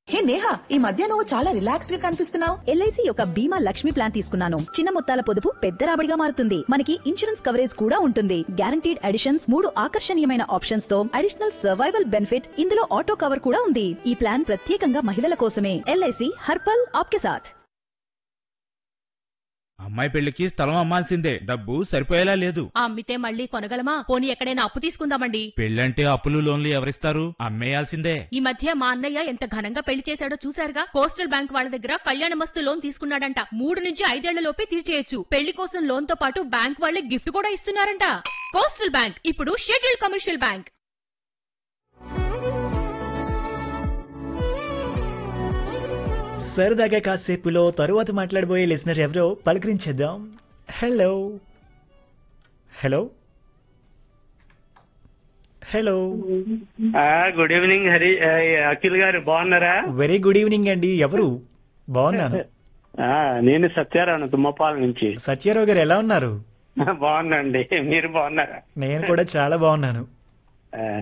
హే నేహా ఈ మధ్య నువ్వు చాలా రిలాక్స్డ్ గా కనిపిస్తున్నావు ఎల్ఐసి యొక్క బీమా లక్ష్మి ప్లాన్ తీసుకున్నాను చిన్న మొత్తాల పొదుపు పెద్ద రాబడిగా మారుతుంది మనకి ఇన్సూరెన్స్ కవరేజ్ కూడా ఉంటుంది గ్యారంటీడ్ అడిషన్స్ మూడు ఆకర్షణీయమైన ఆప్షన్స్ తో అడిషనల్ సర్వైవల్ బెనిఫిట్ ఇందులో ఆటో కవర్ కూడా ఉంది ఈ ప్లాన్ ప్రత్యేకంగా మహిళల కోసమే ఎల్ఐసి హర్పల్ ఆప్కే సాథ్ అమ్మాయి పెళ్లికి స్థలం అమ్మాల్సిందే డబ్బు సరిపోయేలా లేదు ఆ అమ్మితే మళ్ళీ కొనగలమా పోనీ ఎక్కడైనా అప్పు తీసుకుందామండి పెళ్ళంటే అప్పులు లోన్లు ఎవరిస్తారు అమ్మేయాల్సిందే ఈ మధ్య మా అన్నయ్య ఎంత ఘనంగా పెళ్లి చేశాడో చూశారుగా కోస్టల్ బ్యాంక్ వాళ్ళ దగ్గర కళ్యాణ మస్తు లోన్ తీసుకున్నాడంట మూడు నుంచి ఐదేళ్ల లోపే తీర్చేయొచ్చు పెళ్లి కోసం లోన్ తో పాటు బ్యాంక్ వాళ్ళే గిఫ్ట్ కూడా ఇస్తున్నారంట కోస్టల్ బ్యాంక్ ఇప్పుడు షెడ్యూల్డ్ కమర్షియల్ బ్యాంక్ సరదాగా కాసేపులో తరువాత మాట్లాడబోయే లిసనర్ ఎవరో పలకరించేద్దాం hello hello hello ah, good evening Hari ah, Akhil గారు బాగున్నారా వెరీ గుడ్ ఈవినింగ్ అండి ఎవరు బాగున్నాను ఆ, నేను సత్యారావు తుమ్మపాల నుంచి సత్యారావు గారు ఎలా ఉన్నారు బాగున్నాండి మీరు బాగున్నారా నేను కూడా చాలా బాగున్నాను ఆ,